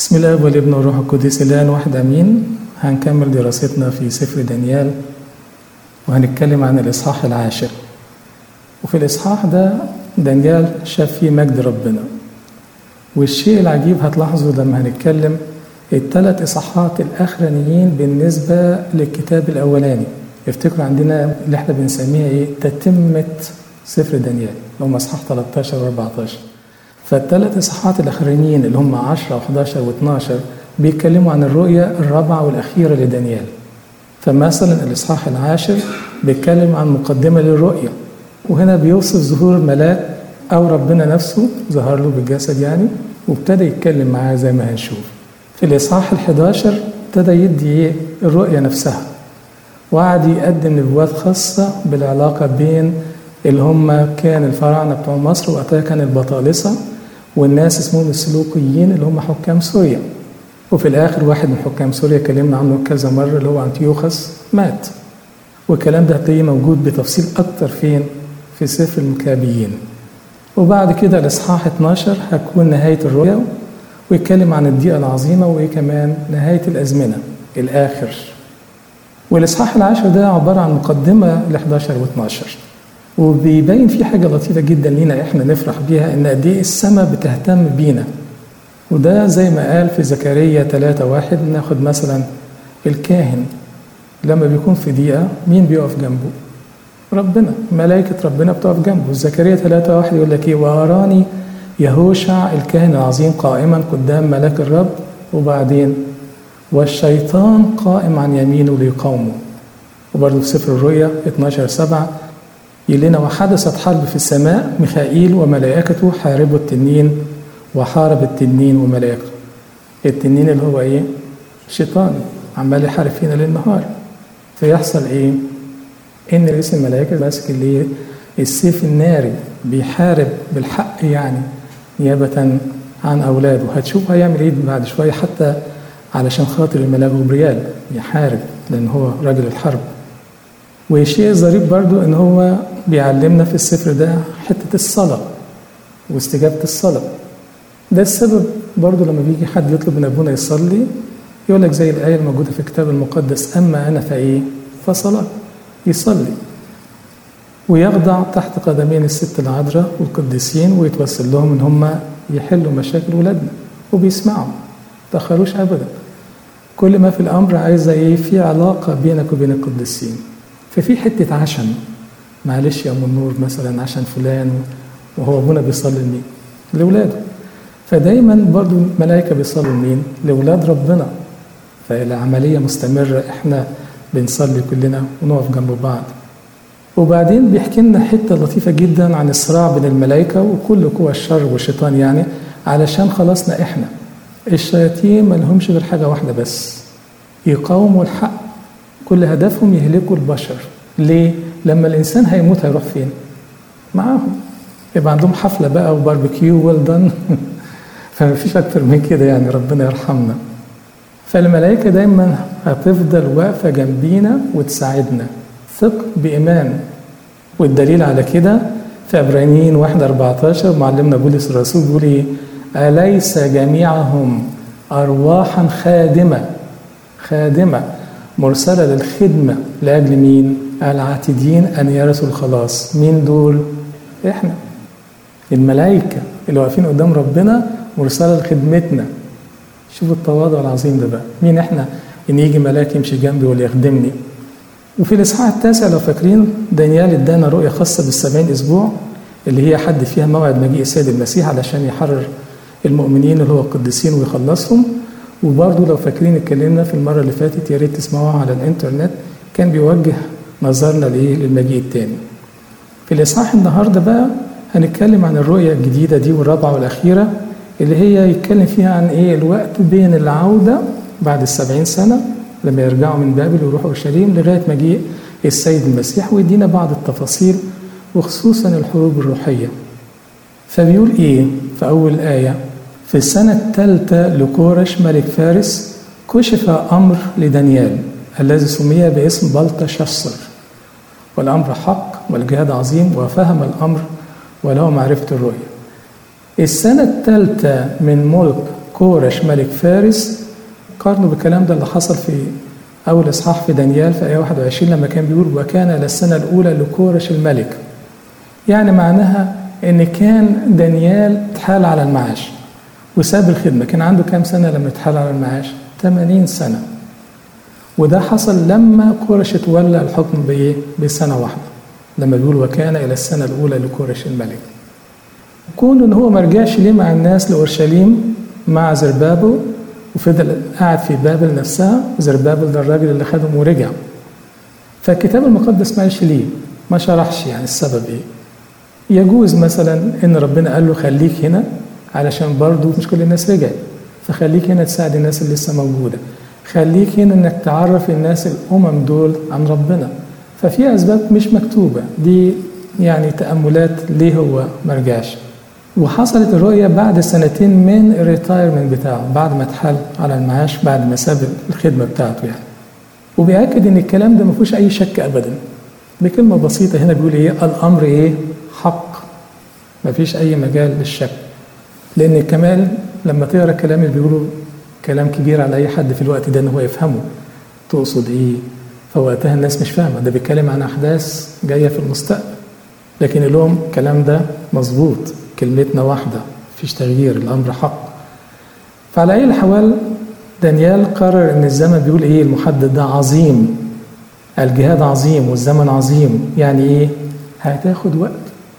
بسم الله والابن والروح القدس الان واحد امين هنكمل دراستنا في سفر دانيال وهنتكلم عن الاصحاح العاشر وفي الاصحاح ده دانيال شاف فيه مجد ربنا والشيء العجيب هتلاحظوا لما هنتكلم الثلاث اصحاحات الاخرانيين بالنسبه للكتاب الاولاني افتكروا عندنا اللي احنا بنسميها ايه تتمه سفر دانيال اللي هم اصحاح 13 و14 فالثلاث اصحاحات الاخرانيين اللي هم 10 و11 و12 بيتكلموا عن الرؤيه الرابعه والاخيره لدانيال فمثلا الاصحاح العاشر بيتكلم عن مقدمه للرؤيه وهنا بيوصف ظهور ملاك او ربنا نفسه ظهر له بالجسد يعني وابتدى يتكلم معاه زي ما هنشوف في الاصحاح ال11 ابتدى يدي ايه الرؤيه نفسها وقعد يقدم نبوات خاصه بالعلاقه بين اللي هم كان الفراعنه بتوع مصر وقتها كان البطالسه والناس اسمهم السلوقيين اللي هم حكام سوريا وفي الاخر واحد من حكام سوريا كلمنا عنه كذا مره اللي هو انتيوخس مات والكلام ده هتلاقيه موجود بتفصيل اكتر فين في سفر المكابيين وبعد كده الاصحاح 12 هتكون نهايه الرؤيا ويتكلم عن الضيقه العظيمه وكمان نهايه الازمنه الاخر والاصحاح العاشر ده عباره عن مقدمه ل 11 و12 وبيبين فيه حاجه لطيفه جدا لينا احنا نفرح بيها ان قد ايه السماء بتهتم بينا وده زي ما قال في زكريا 3 واحد ناخد مثلا الكاهن لما بيكون في ضيقه مين بيقف جنبه؟ ربنا ملائكة ربنا بتقف جنبه زكريا 3 واحد يقول لك ايه وأراني يهوشع الكاهن العظيم قائما قدام ملاك الرب وبعدين والشيطان قائم عن يمينه ليقاومه وبرضه في سفر الرؤيا 12 7 يقول لنا وحدثت حرب في السماء ميخائيل وملائكته حاربوا التنين وحارب التنين وملائكته التنين اللي هو ايه؟ شيطان عمال يحارب فينا ليل نهار فيحصل ايه؟ ان رئيس الملائكه ماسك اللي السيف الناري بيحارب بالحق يعني نيابه عن اولاده هتشوف هيعمل ايه بعد شويه حتى علشان خاطر الملاك جبريال يحارب لان هو راجل الحرب والشيء الظريف برضو ان هو بيعلمنا في السفر ده حته الصلاه واستجابه الصلاه ده السبب برضو لما بيجي حد يطلب من ابونا يصلي يقول لك زي الايه الموجوده في الكتاب المقدس اما انا فايه فصلاه يصلي ويخضع تحت قدمين الست العذراء والقديسين ويتوسل لهم ان هم يحلوا مشاكل ولادنا وبيسمعوا ما تاخروش ابدا كل ما في الامر عايزه ايه في علاقه بينك وبين القديسين ففي حته عشم معلش يا ام النور مثلا عشان فلان وهو ابونا بيصلي لمين؟ لاولاده فدايما برضو الملائكه بيصلوا لمين؟ لاولاد ربنا فالعمليه مستمره احنا بنصلي كلنا ونقف جنب بعض وبعدين بيحكي لنا حته لطيفه جدا عن الصراع بين الملائكه وكل قوى الشر والشيطان يعني علشان خلصنا احنا الشياطين ما لهمش غير حاجه واحده بس يقاوموا الحق كل هدفهم يهلكوا البشر ليه لما الانسان هيموت هيروح فين معاهم يبقى عندهم حفله بقى وباربيكيو ويل دان فما فيش اكتر من كده يعني ربنا يرحمنا فالملائكة دايما هتفضل واقفة جنبينا وتساعدنا ثق بإيمان والدليل على كده في عبرانيين 1 14 معلمنا بولس الرسول بيقول ايه أليس جميعهم أرواحا خادمة خادمة مرسلة للخدمة لأجل مين؟ العاتدين أن يرثوا الخلاص مين دول؟ إحنا الملائكة اللي واقفين قدام ربنا مرسلة لخدمتنا شوفوا التواضع العظيم ده بقى مين احنا ان يجي ملاك يمشي جنبي ولا يخدمني وفي الاصحاح التاسع لو فاكرين دانيال ادانا رؤيه خاصه بالسبعين اسبوع اللي هي حد فيها موعد مجيء السيد المسيح علشان يحرر المؤمنين اللي هو القديسين ويخلصهم وبرضه لو فاكرين اتكلمنا في المره اللي فاتت يا ريت تسمعوها على الانترنت كان بيوجه نظرنا لايه للمجيء الثاني في الاصحاح النهارده بقى هنتكلم عن الرؤيه الجديده دي والرابعه والاخيره اللي هي يتكلم فيها عن ايه الوقت بين العودة بعد السبعين سنة لما يرجعوا من بابل ويروحوا اورشليم لغاية مجيء السيد المسيح ويدينا بعض التفاصيل وخصوصا الحروب الروحية فبيقول ايه في أول آية في السنة الثالثة لكورش ملك فارس كشف أمر لدانيال الذي سمي باسم بلطشصر والأمر حق والجهاد عظيم وفهم الأمر وله معرفة الرؤية السنة الثالثة من ملك كورش ملك فارس قارنوا بالكلام ده اللي حصل في أول إصحاح في دانيال في آية 21 لما كان بيقول وكان للسنة الأولى لكورش الملك يعني معناها إن كان دانيال اتحال على المعاش وساب الخدمة كان عنده كام سنة لما اتحال على المعاش 80 سنة وده حصل لما كورش تولى الحكم بإيه؟ بسنة واحدة لما بيقول وكان إلى السنة الأولى لكورش الملك كون إن هو ما رجعش ليه مع الناس لأورشليم مع زربابل وفضل قاعد في بابل نفسها زربابل ده الراجل اللي خدهم ورجع فالكتاب المقدس ما قالش ليه ما شرحش يعني السبب ايه يجوز مثلا ان ربنا قال له خليك هنا علشان برضه مش كل الناس رجعت فخليك هنا تساعد الناس اللي لسه موجوده خليك هنا انك تعرف الناس الامم دول عن ربنا ففي اسباب مش مكتوبه دي يعني تاملات ليه هو ما رجعش وحصلت الرؤية بعد سنتين من الريتايرمنت بتاعه بعد ما اتحل على المعاش بعد ما ساب الخدمة بتاعته يعني وبيأكد ان الكلام ده ما فيهوش اي شك ابدا بكلمة بسيطة هنا بيقول ايه الامر ايه حق ما فيش اي مجال للشك لان كمان لما تقرا الكلام اللي بيقوله كلام كبير على اي حد في الوقت ده ان هو يفهمه تقصد ايه فوقتها الناس مش فاهمه ده بيتكلم عن احداث جايه في المستقبل لكن لهم الكلام ده مظبوط كلمتنا واحدة مفيش تغيير الأمر حق فعلى أي الأحوال دانيال قرر إن الزمن بيقول إيه المحدد ده عظيم الجهاد عظيم والزمن عظيم يعني إيه هتاخد وقت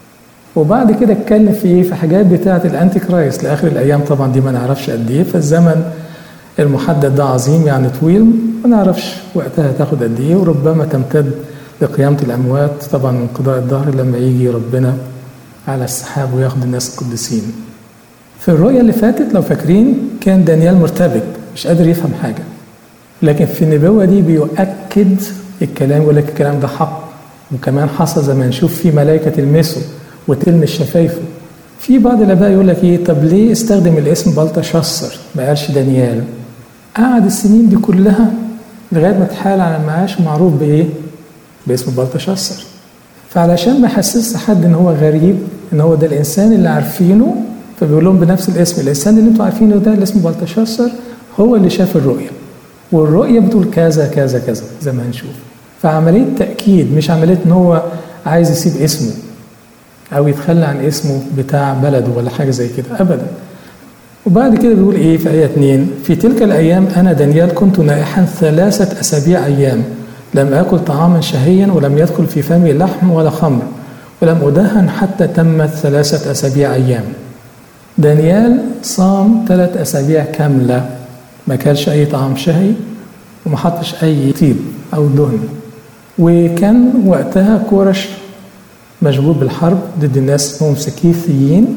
وبعد كده اتكلم في إيه في حاجات بتاعة الأنتي كرايست لآخر الأيام طبعا دي ما نعرفش قد إيه فالزمن المحدد ده عظيم يعني طويل ما نعرفش وقتها هتاخد قد إيه وربما تمتد لقيامة الأموات طبعا من قضاء الظهر لما يجي ربنا على السحاب وياخد الناس القديسين في الرؤية اللي فاتت لو فاكرين كان دانيال مرتبك مش قادر يفهم حاجة لكن في النبوة دي بيؤكد الكلام يقول لك الكلام ده حق وكمان حصل زي ما نشوف في ملائكة تلمسه وتلمس شفايفه في بعض الآباء يقول لك إيه طب ليه استخدم الاسم بلطشصر ما قالش دانيال قعد السنين دي كلها لغاية ما اتحال على المعاش معروف بإيه؟ باسم بلطشصر فعلشان ما يحسسش حد ان هو غريب ان هو ده الانسان اللي عارفينه فبيقول لهم بنفس الاسم الانسان اللي انتوا عارفينه ده اللي اسمه بلتشاصر هو اللي شاف الرؤيه والرؤيه بتقول كذا كذا كذا زي ما هنشوف فعمليه تاكيد مش عمليه ان هو عايز يسيب اسمه او يتخلى عن اسمه بتاع بلده ولا حاجه زي كده ابدا وبعد كده بيقول ايه في ايه 2 في تلك الايام انا دانيال كنت نائحا ثلاثه اسابيع ايام لم آكل طعاما شهيا ولم يدخل في فمي لحم ولا خمر ولم أدهن حتى تمت ثلاثة أسابيع أيام دانيال صام ثلاث أسابيع كاملة ما كانش أي طعام شهي وما حطش أي طيب أو دهن وكان وقتها كورش مشغول بالحرب ضد الناس اسمهم سكيثيين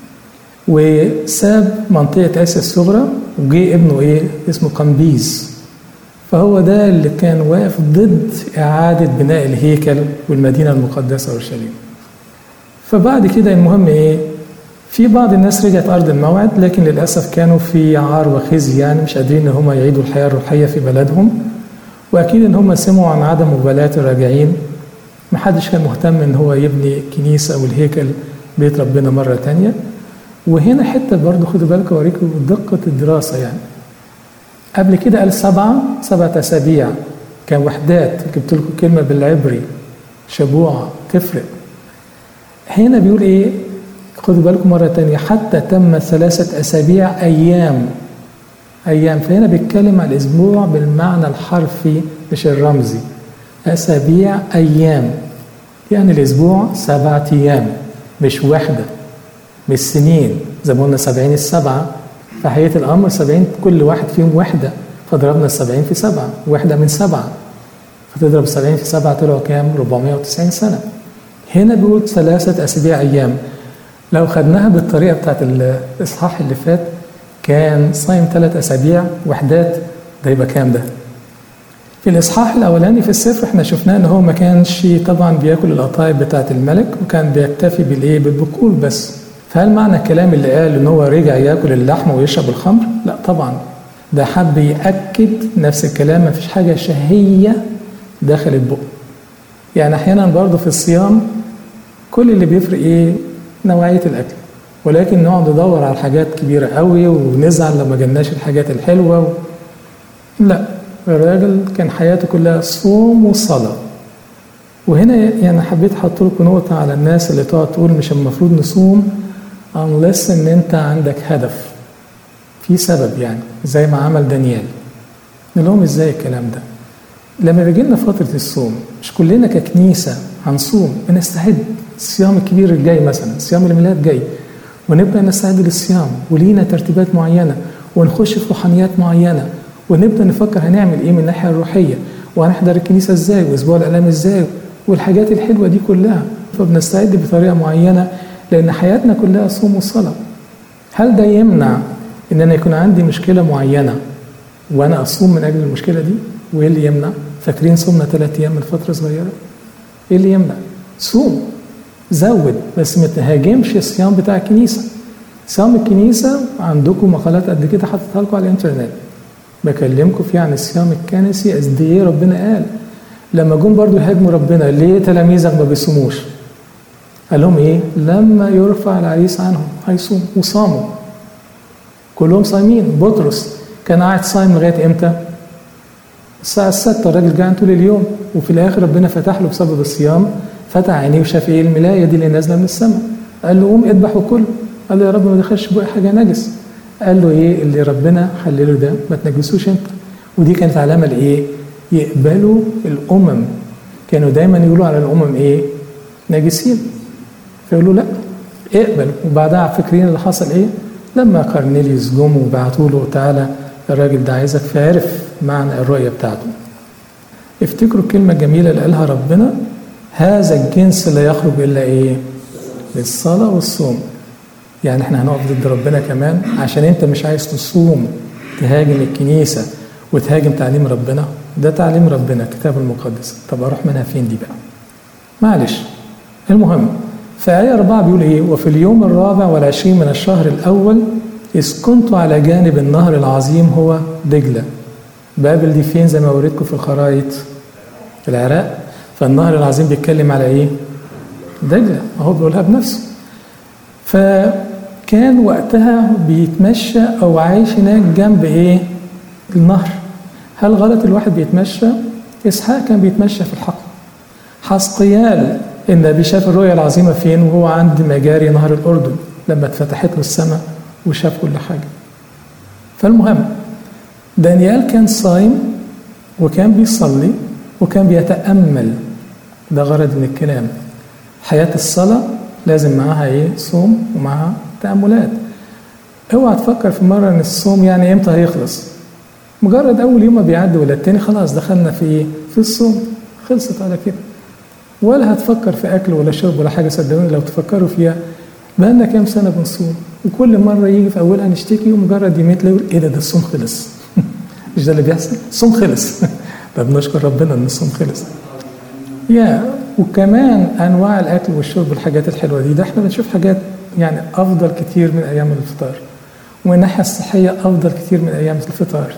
وساب منطقة آسيا الصغرى وجي ابنه إيه اسمه قمبيز فهو ده اللي كان واقف ضد إعادة بناء الهيكل والمدينة المقدسة أورشليم فبعد كده المهم إيه في بعض الناس رجعت أرض الموعد لكن للأسف كانوا في عار وخزي يعني مش قادرين إن هم يعيدوا الحياة الروحية في بلدهم وأكيد إن هم سمعوا عن عدم مبالاة الراجعين محدش كان مهتم إن هو يبني كنيسة أو الهيكل بيت ربنا مرة تانية وهنا حتة برضه خدوا بالكم أوريكم دقة الدراسة يعني قبل كده قال سبعة سبعة أسابيع كان وحدات جبت لكم كلمة بالعبري شبوعة تفرق هنا بيقول إيه خدوا بالكم مرة تانية حتى تم ثلاثة أسابيع أيام أيام فهنا بيتكلم على الأسبوع بالمعنى الحرفي مش الرمزي أسابيع أيام يعني الأسبوع سبعة أيام مش وحدة مش سنين زي ما قلنا سبعين السبعة في حقيقة الأمر سبعين كل واحد فيهم وحدة فضربنا السبعين في سبعة وحدة من سبعة فتضرب السبعين في سبعة طلعوا كام 490 سنة هنا بيقول ثلاثة أسابيع أيام لو خدناها بالطريقة بتاعت الإصحاح اللي فات كان صايم ثلاث أسابيع وحدات ده يبقى كام ده؟ في الإصحاح الأولاني في السفر احنا شفناه إن هو ما كانش طبعا بياكل القطايب بتاعت الملك وكان بيكتفي بالإيه؟ بالبقول بس فهل معنى الكلام اللي قال إن هو رجع ياكل اللحم ويشرب الخمر؟ لا طبعا ده حب يأكد نفس الكلام ما فيش حاجة شهية دخلت بقه يعني أحيانا برضه في الصيام كل اللي بيفرق إيه؟ نوعية الأكل ولكن نقعد ندور على حاجات كبيرة قوي ونزعل لما جالناش الحاجات الحلوة و... لا الراجل كان حياته كلها صوم وصلاة وهنا يعني حبيت احط لكم نقطة على الناس اللي تقعد تقول مش المفروض نصوم unless ان انت عندك هدف في سبب يعني زي ما عمل دانيال نقول لهم ازاي الكلام ده لما بيجي لنا فترة الصوم مش كلنا ككنيسة هنصوم بنستعد الصيام الكبير الجاي مثلا صيام الميلاد جاي ونبدأ نستعد للصيام ولينا ترتيبات معينة ونخش في روحانيات معينة ونبدأ نفكر هنعمل ايه من الناحية الروحية وهنحضر الكنيسة ازاي واسبوع الالام ازاي والحاجات الحلوة دي كلها فبنستعد بطريقة معينة لأن حياتنا كلها صوم وصلاة هل ده يمنع إن أنا يكون عندي مشكلة معينة وأنا أصوم من أجل المشكلة دي وإيه اللي يمنع؟ فاكرين صومنا ثلاث أيام من فترة صغيرة؟ إيه اللي يمنع؟ صوم زود بس ما تهاجمش الصيام بتاع الكنيسة صيام الكنيسة عندكم مقالات قد كده حاططها لكم على الإنترنت بكلمكم فيها عن الصيام الكنسي قد إيه ربنا قال لما جم برضو يهاجموا ربنا ليه تلاميذك ما بيصوموش؟ قال لهم ايه؟ لما يرفع العريس عنهم هيصوم وصاموا كلهم صايمين بطرس كان قاعد صايم لغايه امتى؟ الساعة الستة الراجل جعان طول اليوم وفي الآخر ربنا فتح له بسبب الصيام فتح عينيه وشاف ايه الملاية دي اللي نازلة من السماء قال له قوم اذبح وكل قال له يا رب ما دخلش بقى حاجة نجس قال له ايه اللي ربنا حلله ده ما تنجسوش انت ودي كانت علامة لايه؟ يقبلوا الأمم كانوا دايما يقولوا على الأمم ايه؟ ناجسين فيقولوا لا اقبل وبعدها فاكرين اللي حصل ايه؟ لما كارنيليوس جم وبعتوا له تعالى الراجل ده عايزك فعرف معنى الرؤية بتاعته. افتكروا الكلمة الجميلة اللي قالها ربنا هذا الجنس لا يخرج إلا إيه؟ بالصلاة والصوم. يعني احنا هنقف ضد ربنا كمان عشان انت مش عايز تصوم تهاجم الكنيسة وتهاجم تعليم ربنا ده تعليم ربنا الكتاب المقدس طب اروح منها فين دي بقى؟ معلش المهم في آية أربعة بيقول إيه وفي اليوم الرابع والعشرين من الشهر الأول إذ كنت على جانب النهر العظيم هو دجلة بابل دي فين زي ما وريتكم في الخرائط في العراق فالنهر العظيم بيتكلم على إيه دجلة أهو بيقولها بنفسه فكان وقتها بيتمشى أو عايش هناك جنب إيه النهر هل غلط الواحد بيتمشى إسحاق كان بيتمشى في الحقل حسقيال النبي شاف الرؤيا العظيمة فين وهو عند مجاري نهر الأردن لما اتفتحت له السماء وشاف كل حاجة فالمهم دانيال كان صايم وكان بيصلي وكان بيتأمل ده غرض من الكلام حياة الصلاة لازم معاها ايه صوم ومعاها تأملات اوعى تفكر في مرة ان الصوم يعني امتى هيخلص مجرد اول يوم ما بيعدي ولا التاني خلاص دخلنا في ايه في الصوم خلصت على كده ولا هتفكر في اكل ولا شرب ولا حاجه صدقوني لو تفكروا فيها بقالنا كام سنه بنصوم وكل مره يجي في اولها نشتكي ومجرد يومين تلاقي ايه ده ده الصوم خلص مش ده اللي بيحصل الصوم خلص طب نشكر ربنا ان الصوم خلص يا وكمان انواع الاكل والشرب والحاجات الحلوه دي ده احنا بنشوف حاجات يعني افضل كتير من ايام الفطار ومن الناحيه الصحيه افضل كتير من ايام الفطار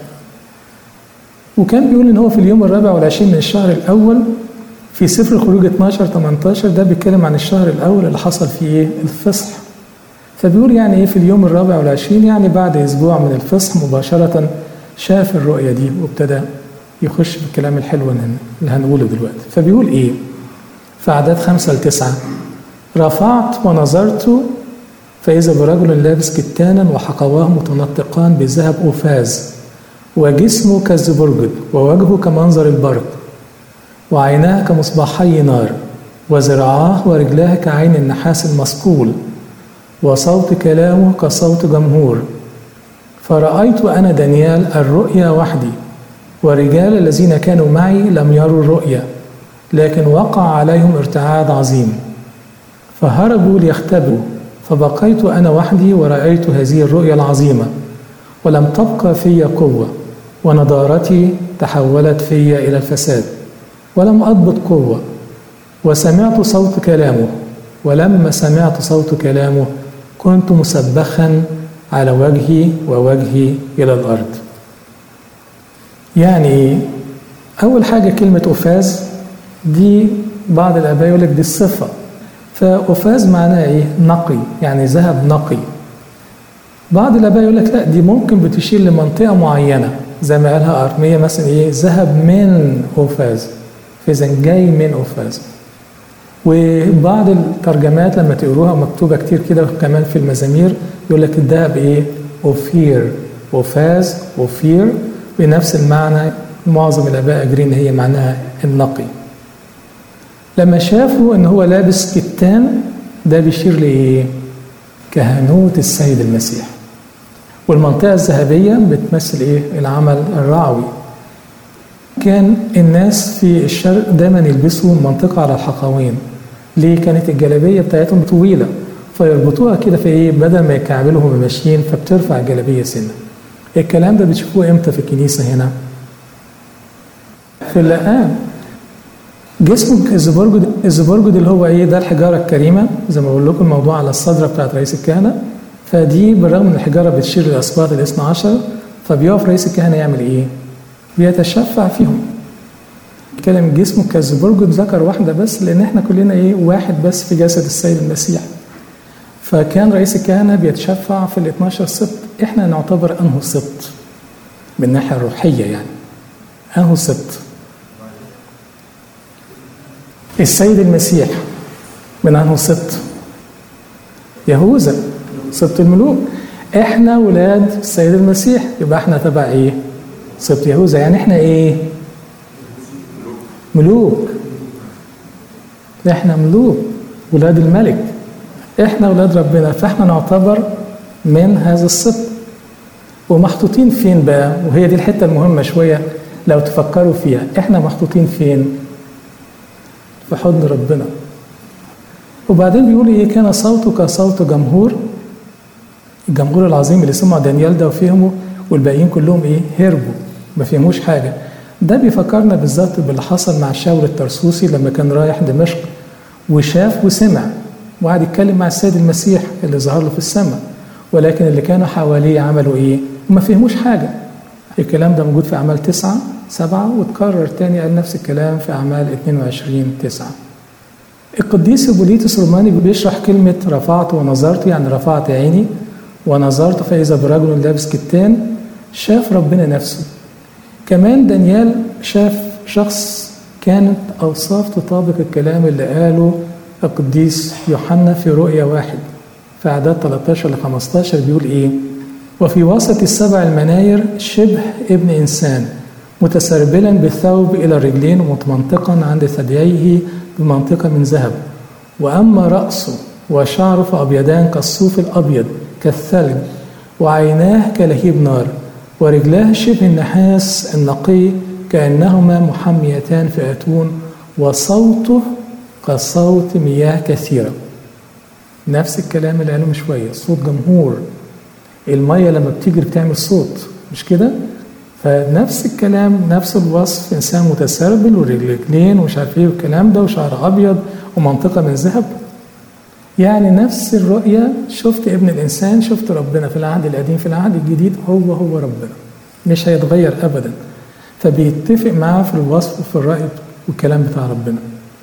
وكان بيقول ان هو في اليوم الرابع والعشرين من الشهر الاول في سفر الخروج 12 18 ده بيتكلم عن الشهر الاول اللي حصل فيه ايه الفصح فبيقول يعني ايه في اليوم الرابع والعشرين يعني بعد اسبوع من الفصح مباشره شاف الرؤيه دي وابتدى يخش في الكلام الحلو اللي هنقوله دلوقتي فبيقول ايه في اعداد خمسة لتسعة رفعت ونظرت فإذا برجل لابس كتانا وحقواه متنطقان بذهب أوفاز وجسمه كالزبرجد ووجهه كمنظر البرق وعيناه كمصباحي نار وذراعاه ورجلاه كعين النحاس المصقول وصوت كلامه كصوت جمهور فرأيت أنا دانيال الرؤيا وحدي والرجال الذين كانوا معي لم يروا الرؤيا لكن وقع عليهم ارتعاد عظيم فهربوا ليختبئوا فبقيت أنا وحدي ورأيت هذه الرؤيا العظيمة ولم تبقى في قوة ونضارتي تحولت في إلى الفساد ولم أضبط قوة وسمعت صوت كلامه ولما سمعت صوت كلامه كنت مسبخا على وجهي ووجهي إلى الأرض يعني أول حاجة كلمة أفاز دي بعض الآباء يقول لك دي الصفة فأوفاز معناها إيه؟ نقي يعني ذهب نقي بعض الآباء يقول لك لا دي ممكن بتشير لمنطقة معينة زي ما قالها أرمية مثلا إيه ذهب من أوفاز فإذا جاي من أوفاز وبعض الترجمات لما تقروها مكتوبة كتير كده كمان في المزامير يقول لك الذهب إيه أوفير أوفاز أوفير بنفس المعنى معظم الآباء أجرين إن هي معناها النقي لما شافوا ان هو لابس كتان ده بيشير لايه كهنوت السيد المسيح والمنطقة الذهبية بتمثل ايه العمل الرعوي كان الناس في الشرق دايما يلبسوا منطقة على الحقوين ليه كانت الجلابية بتاعتهم طويلة فيربطوها كده في ايه بدل ما يكعبلوا هم ماشيين فبترفع الجلابية سنة الكلام ده بتشوفوه امتى في الكنيسة هنا في اللقان جسم الزبرجد الزبرجد اللي هو ايه ده الحجاره الكريمه زي ما بقول لكم الموضوع على الصدره بتاعت رئيس الكهنه فدي بالرغم ان الحجاره بتشير للاسباط الاثنى عشر فبيقف رئيس الكهنه يعمل ايه؟ بيتشفع فيهم كلام جسمه كالزبرجد ذكر واحده بس لان احنا كلنا ايه واحد بس في جسد السيد المسيح فكان رئيس الكهنه بيتشفع في ال 12 سبط احنا نعتبر انه سبط من الناحيه الروحيه يعني انه سبط السيد المسيح من انه سبط يهوذا سبط الملوك احنا ولاد السيد المسيح يبقى احنا تبع ايه سبط يهوذا يعني احنا ايه ملوك احنا ملوك ولاد الملك احنا ولاد ربنا فاحنا نعتبر من هذا السبط ومحطوطين فين بقى وهي دي الحته المهمه شويه لو تفكروا فيها احنا محطوطين فين في حضن ربنا وبعدين بيقول ايه كان صوته كصوت جمهور الجمهور العظيم اللي سمعوا دانيال ده وفهموا والباقيين كلهم ايه هربوا ما فهموش حاجه ده بيفكرنا بالظبط باللي حصل مع شاول الترسوسي لما كان رايح دمشق وشاف وسمع وقعد يتكلم مع السيد المسيح اللي ظهر له في السماء ولكن اللي كانوا حواليه عملوا ايه؟ وما فهموش حاجه الكلام ده موجود في اعمال تسعه سبعة وتكرر تاني قال نفس الكلام في أعمال 22 تسعة القديس بوليتس الروماني بيشرح كلمة رفعت ونظرت يعني رفعت عيني ونظرت فإذا برجل لابس كتان شاف ربنا نفسه كمان دانيال شاف شخص كانت أوصاف تطابق الكلام اللي قاله القديس يوحنا في رؤيا واحد في أعداد 13 ل 15 بيقول إيه وفي وسط السبع المناير شبه ابن إنسان متسربلا بالثوب إلى الرجلين ومتمنطقا عند ثدييه بمنطقة من ذهب وأما رأسه وشعره فأبيضان كالصوف الأبيض كالثلج وعيناه كلهيب نار ورجلاه شبه النحاس النقي كأنهما محميتان في أتون وصوته كصوت مياه كثيرة نفس الكلام اللي قاله من شوية صوت جمهور المية لما بتجري بتعمل صوت مش كده؟ فنفس الكلام نفس الوصف انسان متسربل ورجلين ومش عارف ايه والكلام ده وشعر ابيض ومنطقه من ذهب يعني نفس الرؤيه شفت ابن الانسان شفت ربنا في العهد القديم في العهد الجديد هو هو ربنا مش هيتغير ابدا فبيتفق معاه في الوصف وفي الراي والكلام بتاع ربنا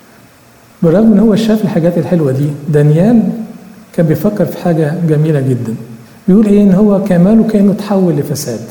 بالرغم ان هو شاف الحاجات الحلوه دي دانيال كان بيفكر في حاجه جميله جدا بيقول ايه ان هو كماله كانه تحول لفساد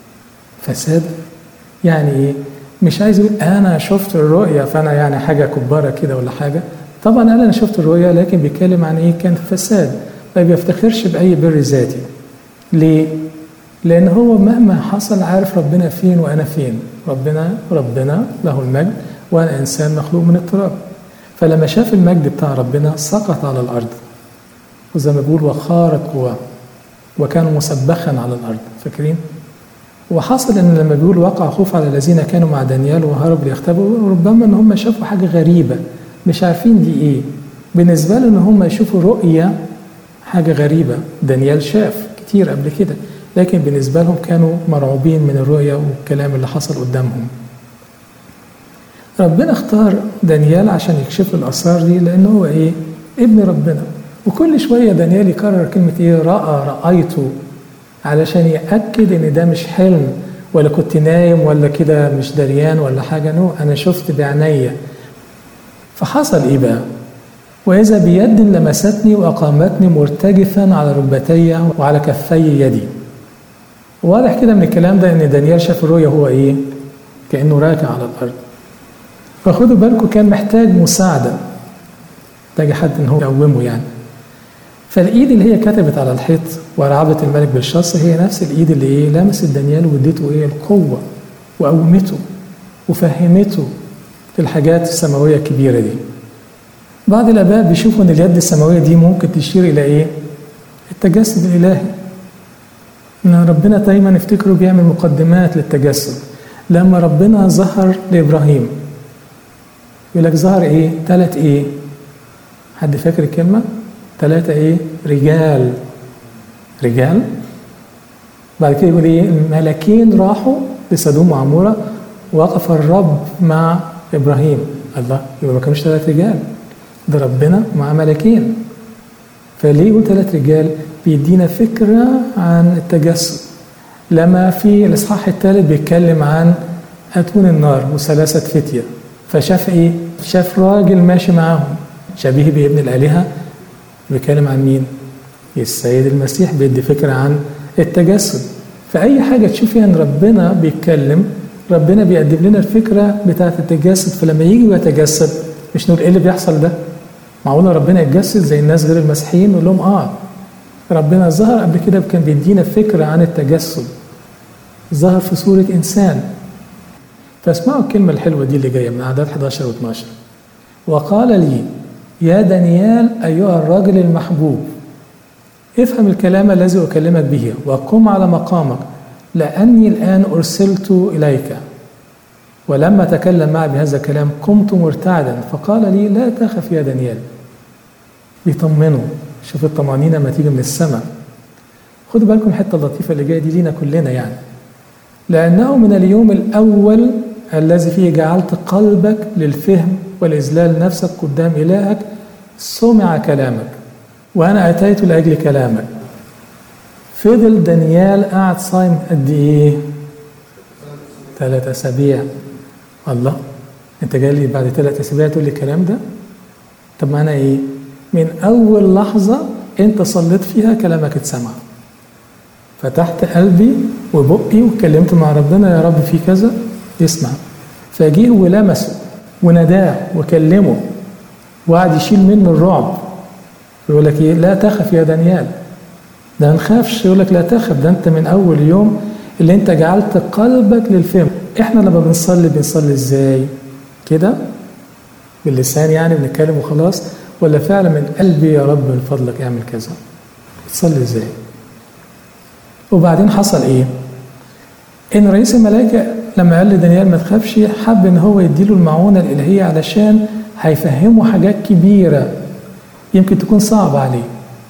فساد يعني ايه مش عايز يقول انا شفت الرؤيا فانا يعني حاجه كباره كده ولا حاجه طبعا قال انا شفت الرؤيا لكن بيتكلم عن ايه كان فساد ما بيفتخرش باي بر ذاتي ليه لان هو مهما حصل عارف ربنا فين وانا فين ربنا ربنا له المجد وانا انسان مخلوق من التراب فلما شاف المجد بتاع ربنا سقط على الارض وزي ما بيقول وخارت قواه وكان مسبخا على الارض فاكرين وحصل ان لما بيقول وقع خوف على الذين كانوا مع دانيال وهربوا ليختبئوا ربما ان هم شافوا حاجه غريبه مش عارفين دي ايه بالنسبه لهم ان هم يشوفوا رؤيه حاجه غريبه دانيال شاف كتير قبل كده لكن بالنسبه لهم كانوا مرعوبين من الرؤيه والكلام اللي حصل قدامهم ربنا اختار دانيال عشان يكشف له الاسرار دي لانه هو ايه ابن ربنا وكل شويه دانيال يكرر كلمه ايه راى رايته علشان يأكد إن ده مش حلم ولا كنت نايم ولا كده مش دريان ولا حاجة نو أنا شفت بعينيا فحصل إيه بقى؟ وإذا بيد لمستني وأقامتني مرتجفا على ركبتي وعلى كفي يدي واضح كده من الكلام ده ان دانيال شاف الرؤيا هو ايه كانه راكع على الارض فخدوا بالكم كان محتاج مساعده محتاج حد ان هو يقومه يعني فالايد اللي هي كتبت على الحيط ورعبت الملك بالشص هي نفس الايد اللي ايه لمست دانيال واديته ايه القوه وقومته وفهمته الحاجات السماويه الكبيره دي بعض الاباء بيشوفوا ان اليد السماويه دي ممكن تشير الى ايه التجسد الالهي ان ربنا دايما افتكروا بيعمل مقدمات للتجسد لما ربنا ظهر لابراهيم يقول لك ظهر ايه ثلاث ايه حد فاكر الكلمه ثلاثه ايه رجال رجال بعد كده يقول ايه الملكين راحوا لسدوم وعموره وقف الرب مع ابراهيم الله يبقى ما كانوش ثلاث رجال ده ربنا مع ملكين فليه يقول ثلاث رجال بيدينا فكرة عن التجسد لما في الإصحاح الثالث بيتكلم عن أتون النار وثلاثة فتية فشاف إيه؟ شاف راجل ماشي معاهم شبيه بابن الآلهة بيتكلم عن مين؟ السيد المسيح بيدي فكرة عن التجسد فأي حاجة تشوف فيها إن ربنا بيتكلم ربنا بيقدم لنا الفكرة بتاعة التجسد فلما يجي ويتجسد مش نقول إيه اللي بيحصل ده؟ معقولة ربنا يتجسد زي الناس غير المسيحيين نقول لهم آه ربنا ظهر قبل كده كان بيدينا فكرة عن التجسد ظهر في صورة إنسان فاسمعوا الكلمة الحلوة دي اللي جاية من أعداد 11 و 12 وقال لي يا دانيال أيها الرجل المحبوب افهم الكلام الذي أكلمك به وقم على مقامك لأني الآن أرسلت إليك ولما تكلم معي بهذا الكلام قمت مرتعدا فقال لي لا تخف يا دانيال بيطمنه شوف الطمأنينة لما تيجي من السماء خدوا بالكم الحتة اللطيفة اللي جاية دي لينا كلنا يعني لأنه من اليوم الأول الذي فيه جعلت قلبك للفهم والإذلال نفسك قدام إلهك سمع كلامك وأنا أتيت لأجل كلامك فضل دانيال قاعد صايم قد إيه؟ ثلاث أسابيع الله أنت جاي لي بعد ثلاث أسابيع تقول لي الكلام ده؟ طب معنى إيه؟ من أول لحظة أنت صليت فيها كلامك اتسمع فتحت قلبي وبقي واتكلمت مع ربنا يا رب في كذا يسمع فجيه ولمسه وناداه وكلمه وقعد يشيل منه الرعب يقول لك ايه لا تخف يا دانيال ده ما نخافش يقول لك لا تخف ده انت من اول يوم اللي انت جعلت قلبك للفهم احنا لما بنصلي بنصلي ازاي كده باللسان يعني بنتكلم وخلاص ولا فعلا من قلبي يا رب من فضلك اعمل كذا بتصلي ازاي وبعدين حصل ايه ان رئيس الملائكه لما قال لدانيال ما تخافش حب ان هو يديله المعونه الالهيه علشان هيفهمه حاجات كبيره يمكن تكون صعبه عليه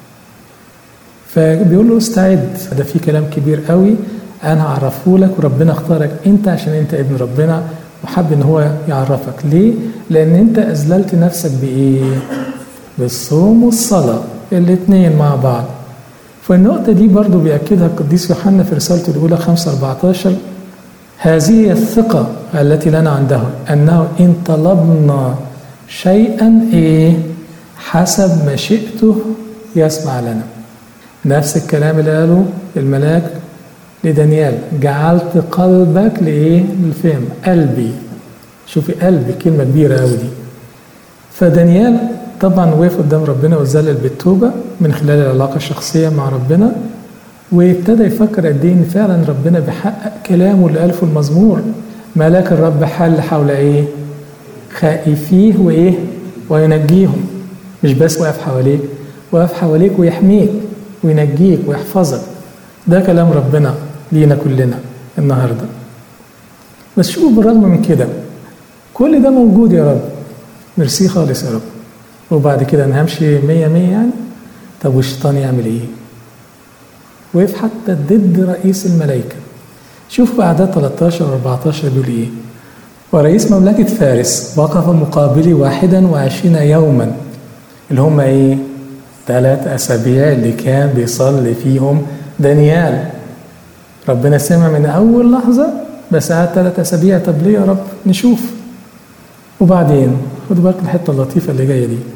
فبيقول له استعد ده في كلام كبير قوي انا هعرفه لك وربنا اختارك انت عشان انت ابن ربنا وحب ان هو يعرفك ليه لان انت اذللت نفسك بايه بالصوم والصلاه الاثنين مع بعض فالنقطة دي برضو بيأكدها القديس يوحنا في رسالته الأولى 5 14 هذه الثقة التي لنا عنده أنه إن طلبنا شيئا إيه حسب مشيئته يسمع لنا نفس الكلام اللي قاله الملاك لدانيال جعلت قلبك لإيه للفهم قلبي شوفي قلبي كلمة كبيرة أوي دي فدانيال طبعا وقف قدام ربنا واتذلل بالتوبه من خلال العلاقه الشخصيه مع ربنا وابتدى يفكر قد ايه ان فعلا ربنا بيحقق كلامه اللي قاله في المزمور ملاك الرب حل حول ايه؟ خائفيه وايه؟ وينجيهم مش بس واقف حواليك واقف حواليك ويحميك وينجيك ويحفظك ده كلام ربنا لينا كلنا النهارده بس شوفوا بالرغم من كده كل ده موجود يا رب ميرسي خالص يا رب وبعد كده انا همشي مية مية يعني طب والشيطان يعمل ايه وقف حتى ضد رئيس الملائكة شوفوا أعداد 13 و 14 بيقول إيه ورئيس مملكة فارس وقف مقابلي واحدا وعشرين يوما اللي هم إيه ثلاث أسابيع اللي كان بيصلي فيهم دانيال ربنا سمع من أول لحظة بس قعد ثلاث أسابيع طب ليه يا رب نشوف وبعدين خدوا بالكم الحتة اللطيفة اللي جاية دي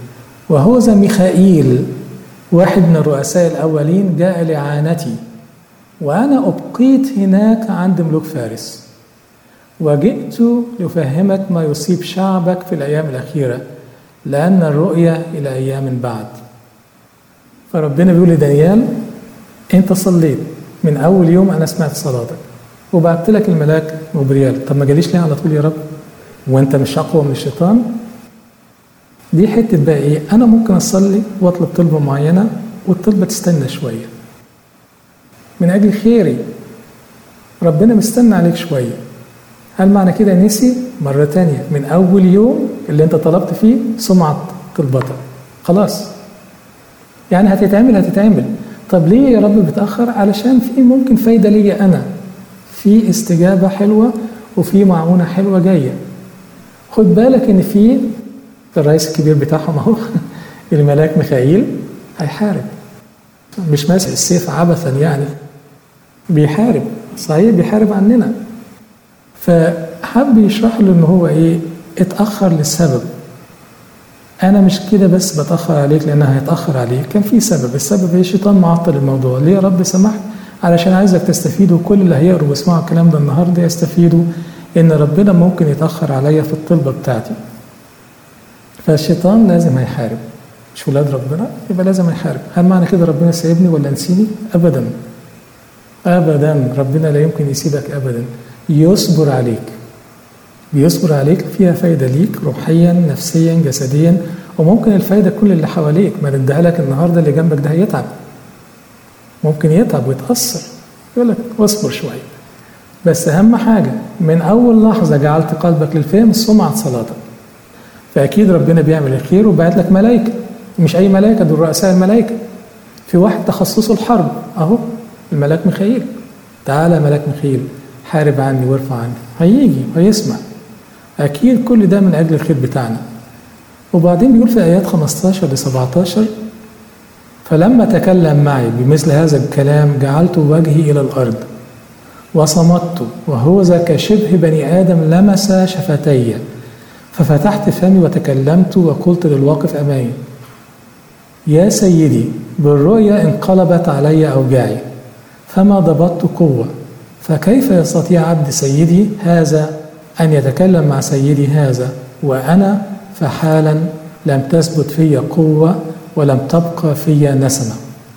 وهوذا ميخائيل واحد من الرؤساء الأولين جاء لإعانتي وأنا أبقيت هناك عند ملوك فارس وجئت لأفهمك ما يصيب شعبك في الأيام الأخيرة لأن الرؤية إلى أيام بعد فربنا بيقول لدانيال أنت صليت من أول يوم أنا سمعت صلاتك وبعت لك الملاك جبريل طب ما جاليش ليه على طول يا رب وأنت مش أقوى من الشيطان دي حتة بقى إيه أنا ممكن أصلي وأطلب طلبة معينة والطلبة تستنى شوية من أجل خيري ربنا مستنى عليك شوية هل معنى كده نسي مرة تانية من أول يوم اللي أنت طلبت فيه سمعت طلبتك خلاص يعني هتتعمل هتتعمل طب ليه يا رب بتأخر علشان في ممكن فايدة ليا أنا في استجابة حلوة وفي معونة حلوة جاية خد بالك إن في الرئيس الكبير بتاعهم أهو الملاك ميخائيل هيحارب مش ماسك السيف عبثا يعني بيحارب صحيح بيحارب عننا فحب يشرح له ان هو ايه اتاخر للسبب انا مش كده بس بتاخر عليك لانها هيتاخر عليك كان في سبب السبب ايه الشيطان معطل الموضوع ليه يا رب سمحت علشان عايزك تستفيدوا كل اللي هيقروا ويسمعوا الكلام ده النهارده يستفيدوا ان ربنا ممكن يتاخر عليا في الطلبه بتاعتي فالشيطان لازم هيحارب مش ولاد ربنا يبقى لازم يحارب هل معنى كده ربنا سايبني ولا نسيني ابدا ابدا ربنا لا يمكن يسيبك ابدا يصبر عليك بيصبر عليك فيها فايدة ليك روحيا نفسيا جسديا وممكن الفايدة كل اللي حواليك ما نديها لك النهاردة اللي جنبك ده هيتعب ممكن يتعب ويتأثر يقول لك اصبر شوية بس أهم حاجة من أول لحظة جعلت قلبك للفهم سمعت صلاتك فأكيد ربنا بيعمل الخير وبعت لك ملائكة مش أي ملائكة دول رؤساء الملائكة في واحد تخصصه الحرب أهو الملاك ميخائيل تعالى ملاك ميخائيل حارب عني وارفع عني هيجي هيسمع أكيد كل ده من أجل الخير بتاعنا وبعدين بيقول في آيات 15 ل 17 فلما تكلم معي بمثل هذا الكلام جعلت وجهي إلى الأرض وصمت وهو ذا كشبه بني آدم لمس شفتي ففتحت فمي وتكلمت وقلت للواقف أمامي يا سيدي بالرؤيا انقلبت علي أوجاعي فما ضبطت قوة فكيف يستطيع عبد سيدي هذا أن يتكلم مع سيدي هذا وأنا فحالا لم تثبت في قوة ولم تبقى في نسمة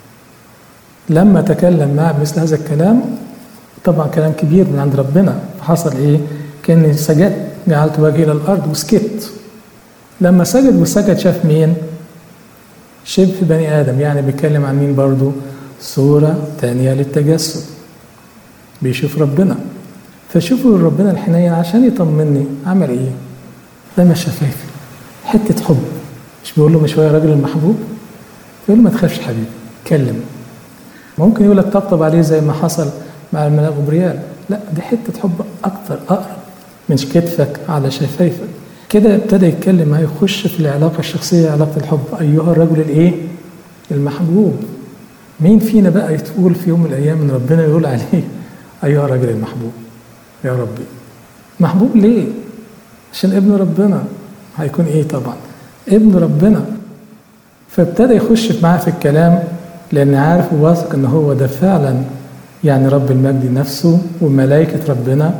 لما تكلم معه مثل هذا الكلام طبعا كلام كبير من عند ربنا فحصل ايه كان سجدت جعلت وجهي الى الارض وسكت لما سجد وسكت شاف مين شبه بني ادم يعني بيتكلم عن مين برضو صورة تانية للتجسد بيشوف ربنا فشوفوا ربنا الحنين عشان يطمني عمل ايه لما شفايفي حتة حب مش بيقول له مش هو يا راجل المحبوب يقول له ما تخافش حبيبي كلم ممكن يقول لك طبطب عليه زي ما حصل مع الملاك جبريال لا دي حتة حب أكتر أقرب من كتفك على شفايفك كده ابتدى يتكلم معاه يخش في العلاقة الشخصية علاقة الحب أيها الرجل الإيه؟ المحبوب مين فينا بقى يتقول في يوم من الأيام إن ربنا يقول عليه أيها الرجل المحبوب يا ربي محبوب ليه؟ عشان ابن ربنا هيكون إيه طبعا؟ ابن ربنا فابتدى يخش معاه في الكلام لأن عارف وواثق إن هو ده فعلا يعني رب المجد نفسه وملائكة ربنا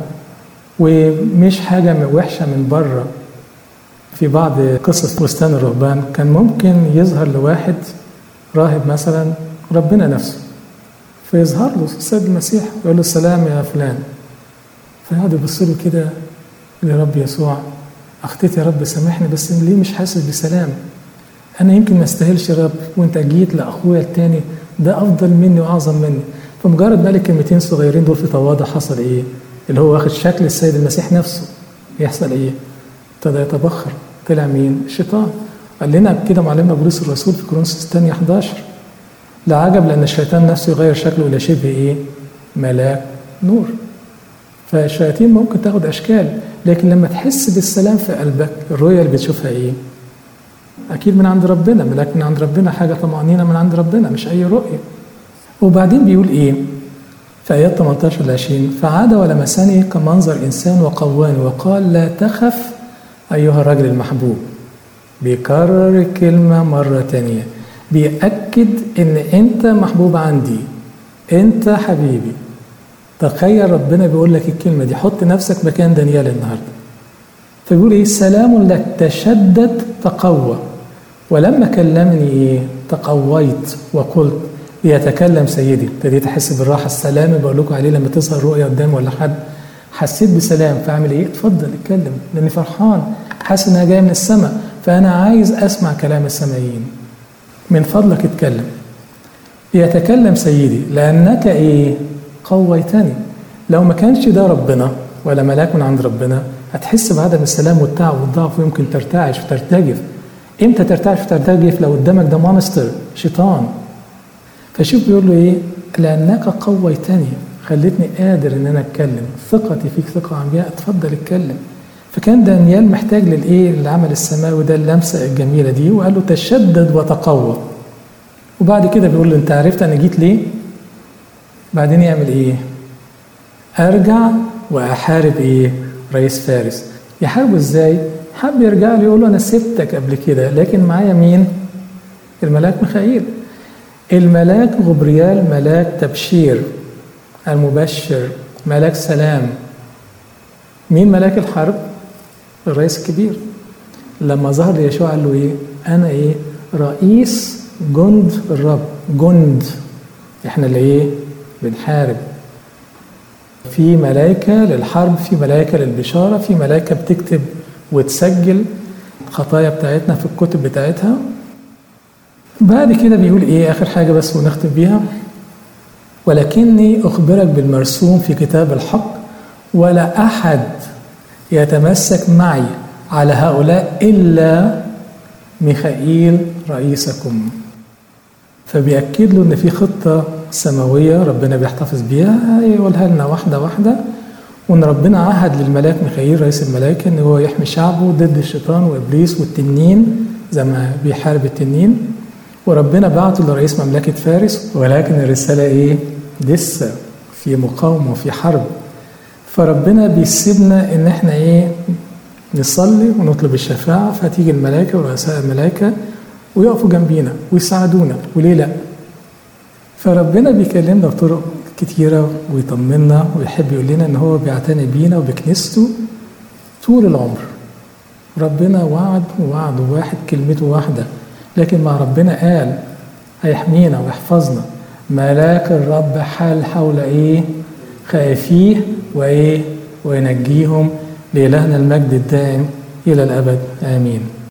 ومش حاجة وحشة من بره في بعض قصص بستان الرهبان كان ممكن يظهر لواحد راهب مثلا ربنا نفسه فيظهر له السيد المسيح ويقول له السلام يا فلان فيقعد يبص له كده لرب يسوع اخطيت يا رب سامحني بس ليه مش حاسس بسلام انا يمكن ما استاهلش يا رب وانت جيت لاخويا التاني ده افضل مني واعظم مني فمجرد ما الكلمتين صغيرين دول في تواضع حصل ايه اللي هو واخد شكل السيد المسيح نفسه يحصل ايه ابتدى يتبخر طلع مين الشيطان قال لنا كده معلمنا بولس الرسول في كورنثوس الثانية 11 لا عجب لأن الشيطان نفسه يغير شكله إلى شبه إيه؟ ملاك نور فالشياطين ممكن تاخد أشكال لكن لما تحس بالسلام في قلبك الرؤية اللي بتشوفها إيه؟ أكيد من عند ربنا ملاك من عند ربنا حاجة طمأنينة من عند ربنا مش أي رؤية وبعدين بيقول إيه؟ في آيات 18 ل 20 فعاد ولمسني كمنظر إنسان وقواني وقال لا تخف أيها الرجل المحبوب بيكرر الكلمة مرة تانية بيأكد إن أنت محبوب عندي أنت حبيبي تخيل ربنا بيقول لك الكلمة دي حط نفسك مكان دانيال النهاردة فبيقول إيه سلام لك تشدد تقوى ولما كلمني إيه تقويت وقلت ليتكلم سيدي ابتديت أحس بالراحة السلام اللي بقول لكم عليه لما تظهر رؤية قدامي ولا حد حسيت بسلام فاعمل ايه؟ اتفضل اتكلم لاني فرحان حاسس انها جايه من السماء فانا عايز اسمع كلام السمائيين من فضلك اتكلم يتكلم سيدي لانك ايه؟ قويتني لو ما كانش ده ربنا ولا ملاك من عند ربنا هتحس بعدم السلام والتعب والضعف ويمكن ترتعش وترتجف امتى ترتعش وترتجف لو قدامك ده مونستر شيطان فشوف بيقول له ايه لانك قويتني خلتني قادر ان انا اتكلم ثقتي فيك ثقه عمياء اتفضل اتكلم فكان دانيال محتاج للايه العمل السماوي ده اللمسه الجميله دي وقال له تشدد وتقوى وبعد كده بيقول له انت عرفت انا جيت ليه بعدين يعمل ايه ارجع واحارب ايه رئيس فارس يحاربه ازاي حب يرجع له يقول له انا سبتك قبل كده لكن معايا مين الملاك ميخائيل الملاك غبريال ملاك تبشير المبشر ملاك سلام مين ملاك الحرب الرئيس الكبير لما ظهر ليشوع قال له ايه انا ايه رئيس جند الرب جند احنا اللي ايه بنحارب في ملائكة للحرب في ملائكة للبشارة في ملائكة بتكتب وتسجل الخطايا بتاعتنا في الكتب بتاعتها بعد كده بيقول ايه اخر حاجة بس ونختم بيها ولكني أخبرك بالمرسوم في كتاب الحق ولا أحد يتمسك معي على هؤلاء إلا ميخائيل رئيسكم فبيأكد له إن في خطة سماوية ربنا بيحتفظ بيها هيقولها لنا واحدة واحدة وإن ربنا عهد للملاك ميخائيل رئيس الملائكة إن هو يحمي شعبه ضد الشيطان وإبليس والتنين زي ما بيحارب التنين وربنا بعته لرئيس مملكة فارس ولكن الرسالة إيه؟ لسه في مقاومة وفي حرب فربنا بيسيبنا إن إحنا إيه؟ نصلي ونطلب الشفاعة فتيجي الملائكة ورؤساء الملائكة ويقفوا جنبينا ويساعدونا وليه لأ؟ فربنا بيكلمنا بطرق كتيرة ويطمنا ويحب يقول لنا إن هو بيعتني بينا وبكنيسته طول العمر ربنا وعد ووعد واحد كلمته واحده لكن مع ربنا قال هيحمينا ويحفظنا ملاك الرب حال حول ايه خائفيه وايه وينجيهم لإلهنا المجد الدائم إلى الأبد آمين